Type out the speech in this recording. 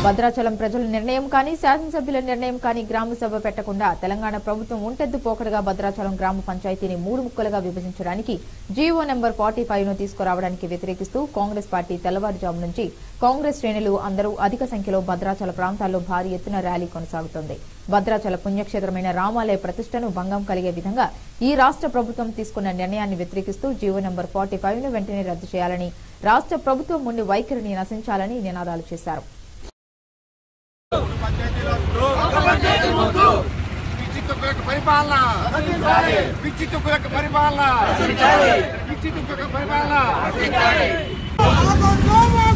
భద్రాచలం ప్రజల నిర్ణయం కానీ శాసనసభ్యుల నిర్ణయం కానీ గ్రామ సభ పెట్టకుండా తెలంగాణ ప్రభుత్వం ఒంటెద్దు పోకడగా భద్రాచలం గ్రామ పంచాయతీని మూడు ముక్కలుగా విభజించడానికి జీవో నెంబర్ ఫార్టీ ఫైవ్ ను తీసుకురావడానికి వ్యతిరేకిస్తూ కాంగ్రెస్ పార్టీ తెల్లవారుజాము నుంచి కాంగ్రెస్ శ్రేణులు అందరూ అధిక సంఖ్యలో భద్రాచల ప్రాంతాల్లో భారీ ఎత్తున ర్యాలీ కొనసాగుతోంది భద్రాచల పుణ్యక్షేత్రమైన రామాలయ ప్రతిష్టను భంగం కలిగే విధంగా ఈ రాష్ట్ర ప్రభుత్వం తీసుకున్న నిర్ణయాన్ని వ్యతిరేకిస్తూ జీవో నెంబర్ ఫార్టీ ఫైవ్ ను వెంటనే రద్దు చేయాలని రాష్ట్ర ప్రభుత్వం ముందు వైఖరిని నశించాలని నినాదాలు చేశారు పిచ్చి తుక్కు యొక్క పరిపాలన పిచ్చి తుక్కు యొక్క పరిపాలన పిచ్చి తుక్కు యొక్క పరిపాలన